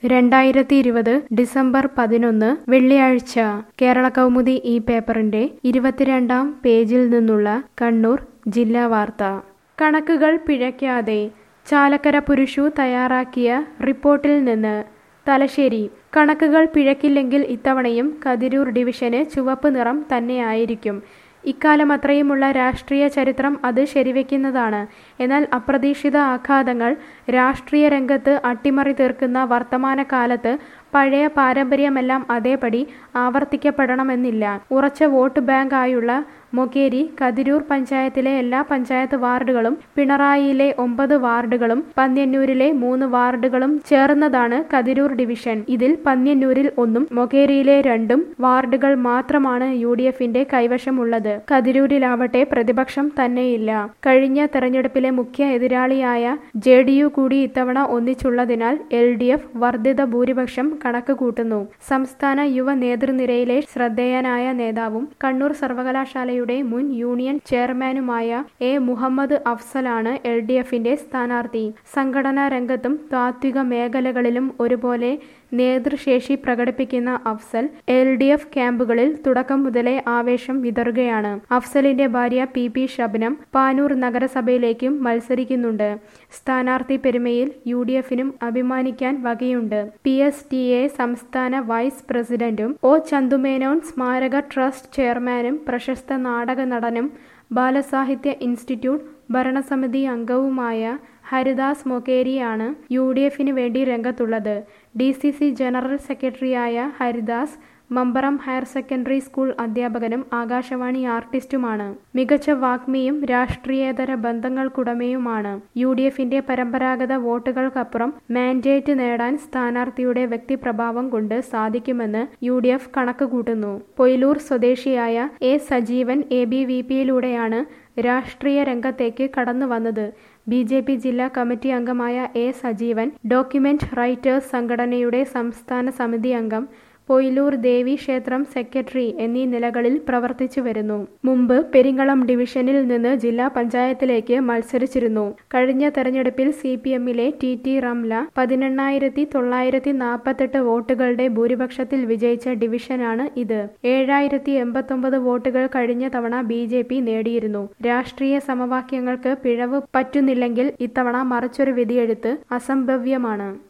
രണ്ടായിരത്തി ഇരുപത് ഡിസംബർ പതിനൊന്ന് വെള്ളിയാഴ്ച കേരള കൗമുദി ഈ പേപ്പറിന്റെ ഇരുപത്തിരണ്ടാം പേജിൽ നിന്നുള്ള കണ്ണൂർ ജില്ലാ വാർത്ത കണക്കുകൾ പിഴയ്ക്കാതെ ചാലക്കര പുരുഷു തയ്യാറാക്കിയ റിപ്പോർട്ടിൽ നിന്ന് തലശ്ശേരി കണക്കുകൾ പിഴക്കില്ലെങ്കിൽ ഇത്തവണയും കതിരൂർ ഡിവിഷന് ചുവപ്പ് നിറം തന്നെയായിരിക്കും ഇക്കാലമത്രയുമുള്ള രാഷ്ട്രീയ ചരിത്രം അത് ശരിവെക്കുന്നതാണ് എന്നാൽ അപ്രതീക്ഷിത ആഘാതങ്ങൾ രാഷ്ട്രീയ രംഗത്ത് അട്ടിമറി തീർക്കുന്ന വർത്തമാനകാലത്ത് പഴയ പാരമ്പര്യമെല്ലാം അതേപടി ആവർത്തിക്കപ്പെടണമെന്നില്ല ഉറച്ച വോട്ട് ബാങ്കായുള്ള മൊകേരി കതിരൂർ പഞ്ചായത്തിലെ എല്ലാ പഞ്ചായത്ത് വാർഡുകളും പിണറായിയിലെ ഒമ്പത് വാർഡുകളും പന്ന്യന്നൂരിലെ മൂന്ന് വാർഡുകളും ചേർന്നതാണ് കതിരൂർ ഡിവിഷൻ ഇതിൽ പന്ന്യന്നൂരിൽ ഒന്നും മൊകേരിയിലെ രണ്ടും വാർഡുകൾ മാത്രമാണ് യു ഡി എഫിന്റെ കൈവശമുള്ളത് കതിരൂരിലാവട്ടെ പ്രതിപക്ഷം തന്നെയില്ല കഴിഞ്ഞ തെരഞ്ഞെടുപ്പിലെ മുഖ്യ എതിരാളിയായ ജെ ഡി യു കൂടി ഇത്തവണ ഒന്നിച്ചുള്ളതിനാൽ എൽ ഡി എഫ് വർദ്ധിത ഭൂരിപക്ഷം കണക്ക് കൂട്ടുന്നു സംസ്ഥാന യുവ നേതൃനിരയിലെ ശ്രദ്ധേയനായ നേതാവും കണ്ണൂർ സർവകലാശാലയുടെ മുൻ യൂണിയൻ ചെയർമാനുമായ എ മുഹമ്മദ് അഫ്സലാണ് എൽ ഡി എഫിന്റെ സ്ഥാനാർത്ഥി സംഘടനാ രംഗത്തും താത്വിക മേഖലകളിലും ഒരുപോലെ നേതൃശേഷി പ്രകടിപ്പിക്കുന്ന അഫ്സൽ എൽ ഡി എഫ് ക്യാമ്പുകളിൽ തുടക്കം മുതലേ ആവേശം വിതറുകയാണ് അഫ്സലിന്റെ ഭാര്യ പി പി ഷബ്നം പാനൂർ നഗരസഭയിലേക്കും മത്സരിക്കുന്നുണ്ട് സ്ഥാനാർത്ഥി പെരുമയിൽ യു ഡി എഫിനും അഭിമാനിക്കാൻ വകയുണ്ട് പി എസ് ടി എ സംസ്ഥാന വൈസ് പ്രസിഡന്റും ഒ ചന്തുമേനോൻ സ്മാരക ട്രസ്റ്റ് ചെയർമാനും പ്രശസ്ത നാടക നടനും ബാലസാഹിത്യ ഇൻസ്റ്റിറ്റ്യൂട്ട് ഭരണസമിതി അംഗവുമായ ഹരിദാസ് മൊകേരിയാണ് യു ഡി എഫിന് വേണ്ടി രംഗത്തുള്ളത് ഡി സി സി ജനറൽ സെക്രട്ടറിയായ Haridas Mambaram higher secondary school അധ്യാപകനും ആകാശവാണി ആർട്ടിസ്റ്റുമാണ് മികച്ച വാഗ്മിയും രാഷ്ട്രീയേതര ബന്ധങ്ങൾക്കുടമയുമാണ് യു ഡി എഫിന്റെ പരമ്പരാഗത വോട്ടുകൾക്കപ്പുറം മാൻഡേറ്റ് നേടാൻ സ്ഥാനാർത്ഥിയുടെ വ്യക്തിപ്രഭാവം കൊണ്ട് സാധിക്കുമെന്ന് യു ഡി എഫ് കണക്കുകൂട്ടുന്നു പൊയിലൂർ സ്വദേശിയായ A Sajeevan A B V പിയിലൂടെയാണ് രാഷ്ട്രീയ രംഗത്തേക്ക് കടന്നു വന്നത് ബി ജെ പി ജില്ലാ കമ്മിറ്റി അംഗമായ എ സജീവൻ ഡോക്യുമെന്റ് റൈറ്റേഴ്സ് സംഘടനയുടെ സംസ്ഥാന സമിതി അംഗം പൊയിലൂർ ദേവി ക്ഷേത്രം സെക്രട്ടറി എന്നീ നിലകളിൽ പ്രവർത്തിച്ചു വരുന്നു മുമ്പ് പെരിങ്ങളം ഡിവിഷനിൽ നിന്ന് ജില്ലാ പഞ്ചായത്തിലേക്ക് മത്സരിച്ചിരുന്നു കഴിഞ്ഞ തെരഞ്ഞെടുപ്പിൽ സി പി എമ്മിലെ ടി ടി റംല പതിനെണ്ണായിരത്തി തൊള്ളായിരത്തി നാൽപ്പത്തെട്ട് വോട്ടുകളുടെ ഭൂരിപക്ഷത്തിൽ വിജയിച്ച ഡിവിഷനാണ് ഇത് ഏഴായിരത്തി എൺപത്തൊമ്പത് വോട്ടുകൾ കഴിഞ്ഞ തവണ ബി ജെ പി നേടിയിരുന്നു രാഷ്ട്രീയ സമവാക്യങ്ങൾക്ക് പിഴവ് പറ്റുന്നില്ലെങ്കിൽ ഇത്തവണ മറിച്ചൊരു വിധിയെഴുത്ത് അസംഭവ്യമാണ്